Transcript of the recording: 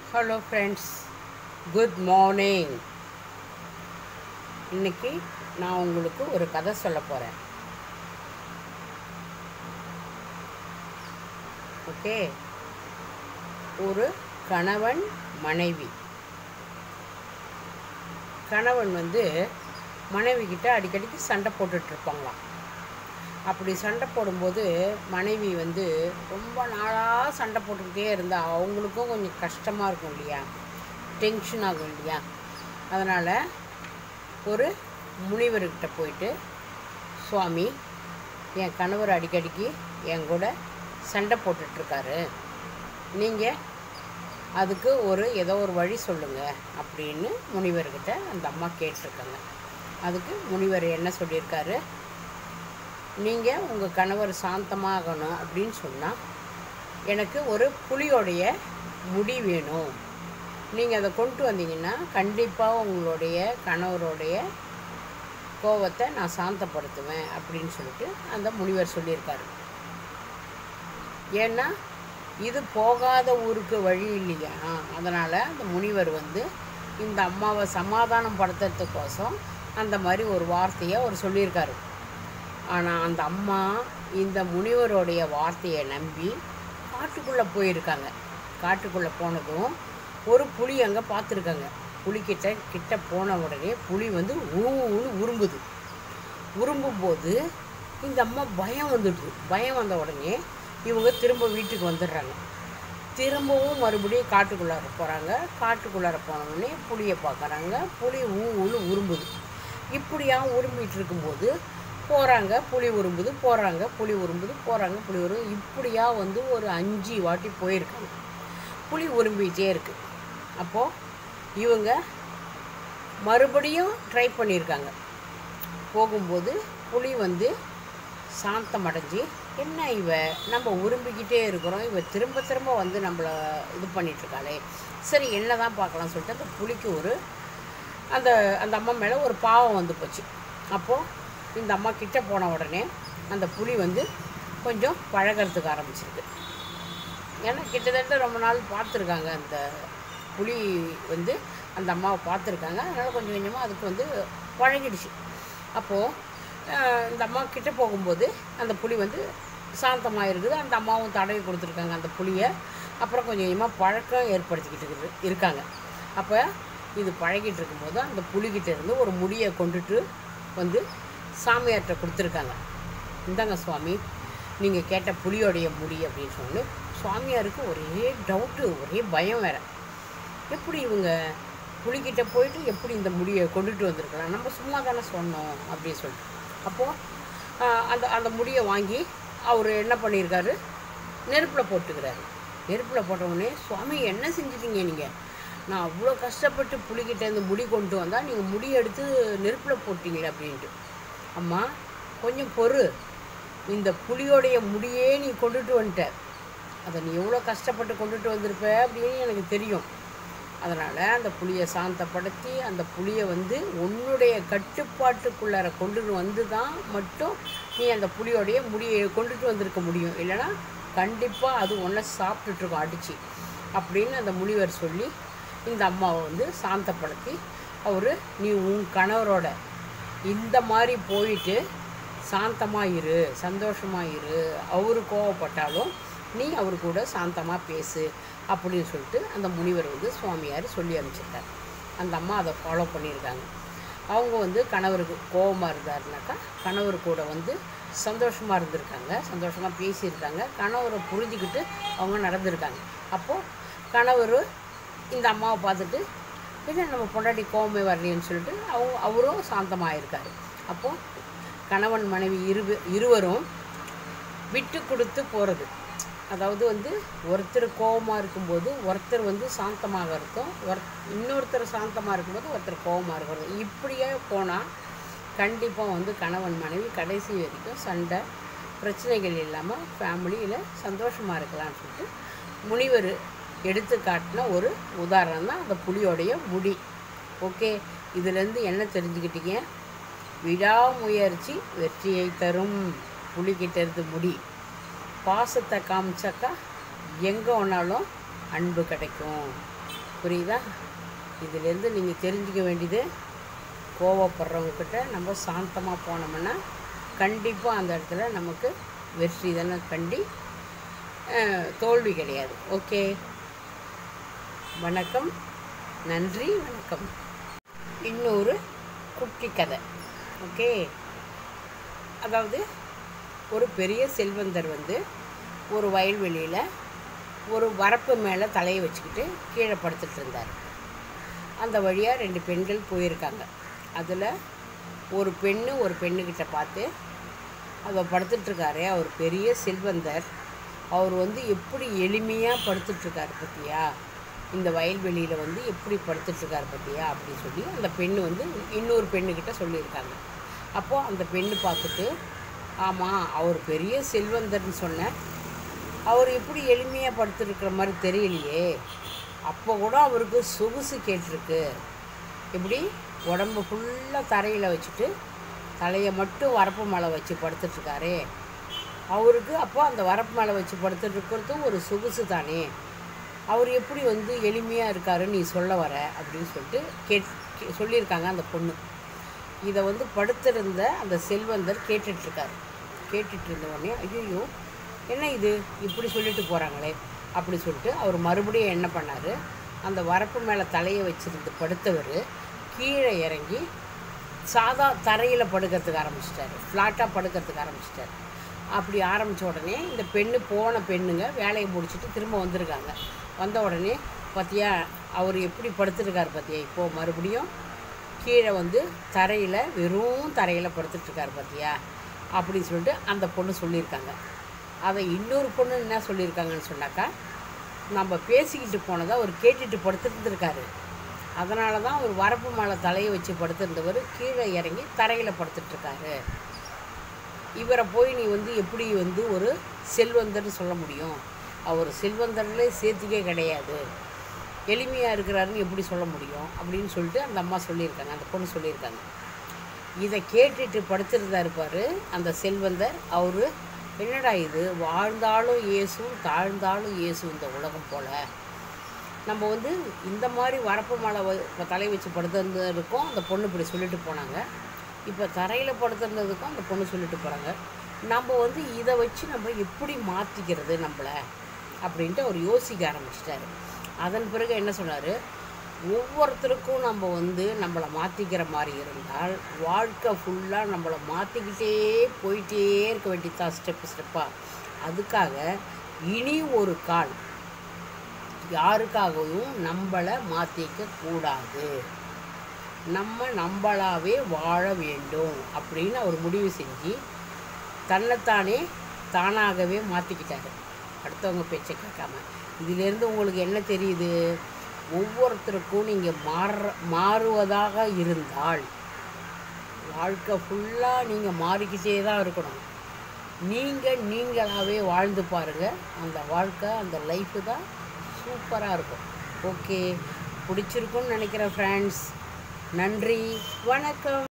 hello friends good morning இன்னைக்கு நான் உங்களுக்கு ஒரு கதை சொல்ல போகிறேன் ஓகே ஒரு கணவன் மனைவி கணவன் வந்து மனைவி கிட்ட அடிக்கடிக்கு சண்டை போட்டுட்டு இருப்பாங்களாம் அப்படி சண்டை போடும்போது மனைவி வந்து ரொம்ப நாளாக சண்டை போட்டுக்கிட்டே இருந்தால் அவங்களுக்கும் கொஞ்சம் கஷ்டமாக இருக்கும் இல்லையா டென்ஷன் ஆகும் இல்லையா அதனால் ஒரு முனிவர்கிட்ட போயிட்டு சுவாமி என் கணவர் அடிக்கடிக்கு என் கூட சண்டை போட்டுட்ருக்காரு நீங்கள் அதுக்கு ஒரு ஏதோ ஒரு வழி சொல்லுங்கள் அப்படின்னு முனிவர்கிட்ட அந்த அம்மா கேட்டிருக்காங்க அதுக்கு முனிவர் என்ன சொல்லியிருக்காரு நீங்கள் உங்கள் கணவர் சாந்தமாகணும் அப்படின்னு சொன்னால் எனக்கு ஒரு புலியோடைய முடி வேணும் நீங்கள் அதை கொண்டு வந்தீங்கன்னா கண்டிப்பாக உங்களுடைய கணவருடைய கோவத்தை நான் சாந்தப்படுத்துவேன் அப்படின்னு சொல்லிட்டு அந்த முனிவர் சொல்லியிருக்காரு ஏன்னா இது போகாத ஊருக்கு வழி இல்லையா அதனால் அந்த முனிவர் வந்து இந்த அம்மாவை சமாதானம் படுத்துறதுக்கோசம் அந்த மாதிரி ஒரு வார்த்தையை அவர் சொல்லியிருக்காரு ஆனால் அந்த அம்மா இந்த முனிவருடைய வார்த்தையை நம்பி காட்டுக்குள்ளே போயிருக்காங்க காட்டுக்குள்ளே போனதும் ஒரு புலி அங்கே பார்த்துருக்காங்க புலிக்கிட்ட கிட்ட போன உடனே புலி வந்து ஊன்னு உரும்புது உரும்பும்போது இந்த அம்மா பயம் வந்துடுது பயம் வந்த உடனே இவங்க திரும்ப வீட்டுக்கு வந்துடுறாங்க திரும்பவும் மறுபடியும் காட்டுக்குள்ளார போகிறாங்க காட்டுக்குள்ளார போன உடனே புளியை பார்க்குறாங்க புலி ஊன்னு உரும்புது இப்படியா உரும்பிட்டு இருக்கும்போது போகிறாங்க புளி உரும்புது போகிறாங்க புளி உரும்புது போகிறாங்க புளி உரும்பு இப்படியா வந்து ஒரு அஞ்சு வாட்டி போயிருக்காங்க புளி உரும்பிகிட்டே இருக்கு அப்போது இவங்க மறுபடியும் ட்ரை பண்ணியிருக்காங்க போகும்போது புளி வந்து சாந்தம் அடைஞ்சு என்ன இவ நம்ம உரும்பிக்கிட்டே இருக்கிறோம் இவ திரும்ப திரும்ப வந்து நம்மளை இது பண்ணிகிட்ருக்காளே சரி என்ன தான் பார்க்கலாம் சொல்லிட்டு அந்த புளிக்கு ஒரு அந்த அந்த அம்மா மேலே ஒரு பாவம் வந்து போச்சு அப்போது இந்த அம்மா கிட்ட போன உடனே அந்த புலி வந்து கொஞ்சம் பழகிறதுக்கு ஆரம்பிச்சிருக்கு ஏன்னா கிட்டத்தட்ட ரொம்ப நாள் பார்த்துருக்காங்க அந்த புலி வந்து அந்த அம்மாவை பார்த்துருக்காங்க அதனால் கொஞ்சம் கொஞ்சமாக அதுக்கு வந்து பழகிடுச்சு அப்போது இந்த அம்மா கிட்ட போகும்போது அந்த புலி வந்து சாந்தமாக இருக்குது அந்த அம்மாவும் தடவி கொடுத்துருக்காங்க அந்த புளியை அப்புறம் கொஞ்சம் கொஞ்சமாக பழக்கம் ஏற்படுத்திக்கிட்டு இருக்குது இருக்காங்க அப்போ இது பழகிட்டு இருக்கும்போது அந்த புலிகிட்ட இருந்து ஒரு முடியை கொண்டுட்டு வந்து சாமியார்கிட்ட கொடுத்துருக்காங்க இந்தாங்க சுவாமி நீங்கள் கேட்ட புலியோடைய முடி அப்படின்னு சொல்லி சுவாமியாருக்கு ஒரே டவுட்டு ஒரே பயம் வேறு எப்படி இவங்க புலிக்கிட்ட போயிட்டு எப்படி இந்த முடியை கொண்டுட்டு வந்திருக்கலாம் நம்ம சும்மா தானே சொன்னோம் அப்படின்னு சொல்லிட்டு அப்போது அந்த அந்த முடியை வாங்கி அவர் என்ன பண்ணியிருக்காரு நெருப்பில் போட்டுக்கிறாரு நெருப்பில் போட்ட உடனே சுவாமி என்ன செஞ்சிட்டீங்க நீங்கள் நான் அவ்வளோ கஷ்டப்பட்டு புளிக்கிட்ட இந்த முடி கொண்டு வந்தால் நீங்கள் முடி எடுத்து நெருப்பில் போட்டீங்களே அப்படின்ட்டு அம்மா கொஞ்சம் பொறு இந்த புளியோடைய முடியே நீ கொண்டுட்டு வந்துட்ட அதை நீ எவ்வளோ கஷ்டப்பட்டு கொண்டுட்டு வந்திருப்ப அப்படின்னு எனக்கு தெரியும் அதனால் அந்த புளியை சாந்தப்படுத்தி அந்த புளியை வந்து உன்னுடைய கட்டுப்பாட்டுக்குள்ளார கொண்டுட்டு வந்து தான் மட்டும் நீ அந்த புளியோடைய முடியை கொண்டுட்டு வந்திருக்க முடியும் இல்லைனா கண்டிப்பாக அது ஒன்றை சாப்பிட்டுட்ருக்கோம் அடித்து அப்படின்னு அந்த முனிவர் சொல்லி இந்த அம்மாவை வந்து சாந்தப்படுத்தி அவர் நீ உன் கணவரோட இந்த மாதிரி போயிட்டு சாந்தமாக இரு சந்தோஷமாக இரு அவர் கோவப்பட்டாலும் நீ அவர் கூட சாந்தமாக பேசு அப்படின்னு சொல்லிட்டு அந்த முனிவர் வந்து சுவாமியார் சொல்லி அனுப்பிச்சிருக்காரு அந்த அம்மா அதை ஃபாலோ பண்ணியிருக்காங்க அவங்க வந்து கணவருக்கு கோபமாக இருந்தாருனாக்கா கணவர் கூட வந்து சந்தோஷமாக இருந்திருக்காங்க சந்தோஷமாக பேசியிருக்காங்க கணவரை புரிஞ்சுக்கிட்டு அவங்க நடந்திருக்காங்க அப்போது கணவர் இந்த அம்மாவை பார்த்துட்டு என்ன நம்ம பொண்டாட்டி கோவமே வரலைன்னு சொல்லிட்டு அவங்க அவரும் சாந்தமாக இருக்கார் அப்போது கணவன் மனைவி இரு இருவரும் விட்டு கொடுத்து போகிறது அதாவது வந்து ஒருத்தர் கோபமாக இருக்கும்போது ஒருத்தர் வந்து சாந்தமாக இருக்கும் ஒரு இன்னொருத்தர் சாந்தமாக இருக்கும்போது ஒருத்தர் கோபமாக இருக்கிறது இப்படியே போனால் கண்டிப்பாக வந்து கணவன் மனைவி கடைசி வரைக்கும் சண்டை பிரச்சனைகள் இல்லாமல் ஃபேமிலியில் சந்தோஷமாக இருக்கலாம்னு சொல்லிட்டு முனிவர் எடுத்து காட்டின ஒரு உதாரணம் தான் அந்த புலியோடைய முடி ஓகே இதுலேருந்து என்ன தெரிஞ்சுக்கிட்டீங்க விடாமுயற்சி வெற்றியை தரும் புலிகிட்ட இருந்து முடி பாசத்தை காமிச்சாக்கா எங்கே வேணாலும் அன்பு கிடைக்கும் புரியுதா இதுலேருந்து நீங்கள் தெரிஞ்சுக்க வேண்டியது கோவப்படுறவங்கக்கிட்ட நம்ம சாந்தமாக போனோம்னா கண்டிப்பாக அந்த இடத்துல நமக்கு வெற்றி தானே கண்டி அஹ், தோல்வி கிடையாது ஓகே வணக்கம் நன்றி வணக்கம் இன்னொரு குட்டி கதை ஓகே அதாவது ஒரு பெரிய செல்வந்தர் வந்து ஒரு வயல்வெளியில் ஒரு வரப்பு மேலே தலையை வச்சுக்கிட்டு கீழே படுத்துட்டு இருந்தார் அந்த வழியாக ரெண்டு பெண்கள் போயிருக்காங்க அதில் ஒரு பெண்ணு ஒரு பெண்ணுக்கிட்ட பார்த்து அவர் படுத்துட்ருக்காரே அவர் பெரிய செல்வந்தர் அவர் வந்து எப்படி எளிமையாக படுத்துட்ருக்காரு பத்தியா இந்த வயல்வெளியில் வந்து எப்படி படுத்துட்ருக்காரு பத்தியா அப்படின்னு சொல்லி அந்த பெண்ணு வந்து இன்னொரு பெண்ணுக்கிட்ட சொல்லியிருக்காங்க அப்போது அந்த பெண்ணு பார்த்துட்டு ஆமாம் அவர் பெரிய செல்வந்தர்னு சொன்னேன் அவர் எப்படி எளிமையாக படுத்துருக்கிற மாதிரி தெரியலையே அப்போ கூட அவருக்கு சொகுசு கேட்டிருக்கு எப்படி உடம்பு ஃபுல்லாக தரையில் வச்சுட்டு தலையை மட்டும் வரப்பு மேலே வச்சு படுத்துட்ருக்காரே அவருக்கு அப்போ அந்த வரப்பு மேலே வச்சு படுத்துட்டு இருக்கிறதும் ஒரு சொகுசு தானே அவர் எப்படி வந்து எளிமையாக இருக்காருன்னு நீ சொல்ல வர அப்படின்னு சொல்லிட்டு கேட் கே- சொல்லியிருக்காங்க அந்த பொண்ணு இதை வந்து படுத்திருந்த அந்த செல்வந்தர் கேட்டுட்ருக்காரு கேட்டுட்டு இருந்த உடனே ஐயோ என்ன இது இப்படி சொல்லிட்டு போகிறாங்களே அப்படி சொல்லிட்டு அவர் மறுபடியும் என்ன பண்ணார் அந்த வரப்பு மேலே தலையை வச்சிருந்து படுத்தவர் கீழே இறங்கி சாதா தரையில் படுக்கிறதுக்கு ஆரம்பிச்சிட்டாரு ஃப்ளாட்டாக படுக்கிறதுக்கு ஆரம்பிச்சிட்டாரு அப்படி ஆரம்பித்த உடனே இந்த பெண்ணு போன பெண்ணுங்க வேலையை முடிச்சுட்டு திரும்ப வந்திருக்காங்க வந்த உடனே பார்த்தியா அவர் எப்படி படுத்துருக்காரு பார்த்தியா இப்போது மறுபடியும் கீழே வந்து தரையில் வெறும் தரையில் படுத்துட்ருக்காரு பார்த்தியா அப்படின்னு சொல்லிட்டு அந்த பொண்ணு சொல்லியிருக்காங்க அதை இன்னொரு பொண்ணு என்ன சொல்லியிருக்காங்கன்னு சொன்னாக்கா நம்ம பேசிக்கிட்டு போனதை அவர் கேட்டுட்டு படுத்துட்டு அதனால தான் அவர் வரப்பு மேலே தலையை வச்சு படுத்திருந்தவர் கீழே இறங்கி தரையில் படுத்துட்ருக்காரு இவரை போய் நீ வந்து எப்படி வந்து ஒரு செல்வந்தர்னு சொல்ல முடியும் அவர் செல்வந்தர்லே சேர்த்துக்கே கிடையாது எளிமையாக இருக்கிறாருன்னு எப்படி சொல்ல முடியும் அப்படின்னு சொல்லிட்டு அந்த அம்மா சொல்லியிருக்காங்க அந்த பொண்ணு சொல்லியிருக்காங்க இதை கேட்டுட்டு படுத்திருந்தாரு பாரு அந்த செல்வந்தர் அவர் என்னடா இது வாழ்ந்தாலும் இயேசும் தாழ்ந்தாலும் இயேசு இந்த உலகம் போல நம்ம வந்து இந்த மாதிரி வரப்பு மலை வ- தலை வச்சு படுத்திருந்ததுக்கும் அந்த பொண்ணு இப்படி சொல்லிட்டு போனாங்க இப்போ தரையில் படுத்திருந்ததுக்கும் அந்த பொண்ணு சொல்லிட்டு போகிறாங்க நம்ம வந்து இதை வச்சு நம்ம எப்படி மாற்றிக்கிறது நம்மளை அப்படின்ட்டு அவர் யோசிக்க ஆரம்பிச்சிட்டாரு அதன் பிறகு என்ன சொன்னார் ஒவ்வொருத்தருக்கும் நம்ம வந்து நம்மளை மாற்றிக்கிற மாதிரி இருந்தால் வாழ்க்கை ஃபுல்லாக நம்மளை மாற்றிக்கிட்டே போயிட்டே இருக்க வேண்டியதான் ஸ்டெப்பு ஸ்டெப்பாக அதுக்காக இனி ஒரு கால் யாருக்காகவும் நம்மளை மாற்றிக்க கூடாது நம்ம நம்மளாவே வாழ வேண்டும் அப்படின்னு அவர் முடிவு செஞ்சு தன்னைத்தானே தானாகவே மாற்றிக்கிட்டாரு அடுத்தவங்க பேச்சை கேட்காம இதிலேருந்து உங்களுக்கு என்ன தெரியுது ஒவ்வொருத்தருக்கும் நீங்கள் மாற மாறுவதாக இருந்தால் வாழ்க்கை ஃபுல்லாக நீங்கள் மாறிக்கிட்டே தான் இருக்கணும் நீங்கள் நீங்களாகவே வாழ்ந்து பாருங்கள் அந்த வாழ்க்கை அந்த லைஃபு தான் சூப்பராக இருக்கும் ஓகே பிடிச்சிருக்குன்னு நினைக்கிறேன் ஃப்ரெண்ட்ஸ் நன்றி வணக்கம்